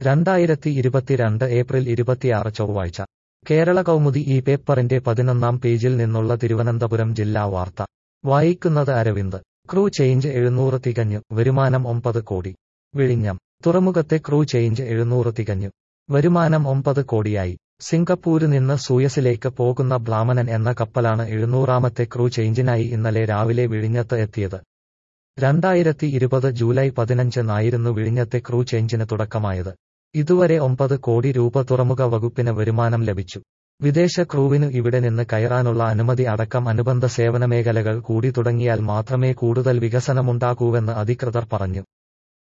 രണ്ടായിരത്തി ഇരുപത്തിരണ്ട് ഏപ്രിൽ ഇരുപത്തിയാറ് ചൊവ്വാഴ്ച കേരള കൗമുദി ഈ പേപ്പറിന്റെ പതിനൊന്നാം പേജിൽ നിന്നുള്ള തിരുവനന്തപുരം ജില്ലാ വാർത്ത വായിക്കുന്നത് അരവിന്ദ് ക്രൂ ചേഞ്ച് എഴുന്നൂറ് തികഞ്ഞു വരുമാനം ഒമ്പത് കോടി വിഴിഞ്ഞം തുറമുഖത്തെ ക്രൂ ചേഞ്ച് എഴുന്നൂറ് തികഞ്ഞു വരുമാനം ഒമ്പത് കോടിയായി സിംഗപ്പൂര് നിന്ന് സൂയസിലേക്ക് പോകുന്ന ബ്ലാമനൻ എന്ന കപ്പലാണ് എഴുന്നൂറാമത്തെ ക്രൂ ചേഞ്ചിനായി ഇന്നലെ രാവിലെ വിഴിഞ്ഞത്ത് എത്തിയത് രണ്ടായിരത്തി ഇരുപത് ജൂലൈ പതിനഞ്ചിനായിരുന്നു വിഴിഞ്ഞത്തെ ക്രൂ ചേഞ്ചിന് തുടക്കമായത് ഇതുവരെ ഒമ്പത് കോടി രൂപ തുറമുഖ വകുപ്പിന് വരുമാനം ലഭിച്ചു വിദേശ ക്രൂവിനു ഇവിടെ നിന്ന് കയറാനുള്ള അനുമതി അടക്കം അനുബന്ധ സേവന മേഖലകൾ കൂടി തുടങ്ങിയാൽ മാത്രമേ കൂടുതൽ വികസനമുണ്ടാകൂവെന്ന് അധികൃതർ പറഞ്ഞു